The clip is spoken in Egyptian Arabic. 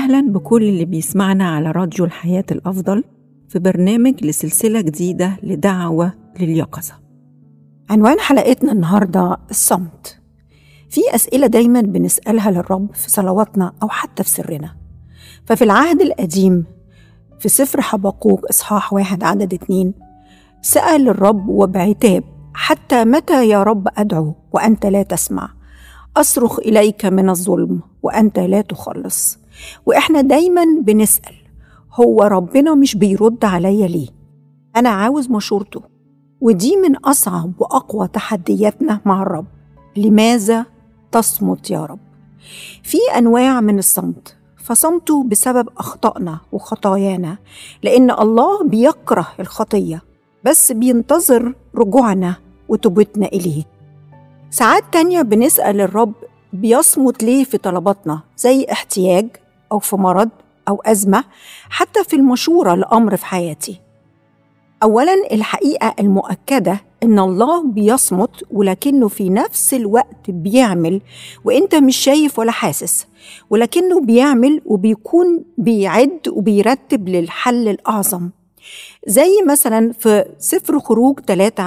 أهلا بكل اللي بيسمعنا على راديو الحياة الأفضل في برنامج لسلسلة جديدة لدعوة لليقظة عنوان حلقتنا النهاردة الصمت في أسئلة دايما بنسألها للرب في صلواتنا أو حتى في سرنا ففي العهد القديم في سفر حبقوق إصحاح واحد عدد اتنين سأل الرب وبعتاب حتى متى يا رب أدعو وأنت لا تسمع أصرخ إليك من الظلم وأنت لا تخلص وإحنا دايما بنسأل هو ربنا مش بيرد عليا ليه أنا عاوز مشورته ودي من أصعب وأقوى تحدياتنا مع الرب لماذا تصمت يا رب في أنواع من الصمت فصمته بسبب أخطائنا وخطايانا لأن الله بيكره الخطية بس بينتظر رجوعنا وتوبتنا إليه ساعات تانية بنسأل الرب بيصمت ليه في طلباتنا زي احتياج أو في مرض أو أزمة حتى في المشورة لأمر في حياتي أولا الحقيقة المؤكدة إن الله بيصمت ولكنه في نفس الوقت بيعمل وإنت مش شايف ولا حاسس ولكنه بيعمل وبيكون بيعد وبيرتب للحل الأعظم زي مثلا في سفر خروج ثلاثة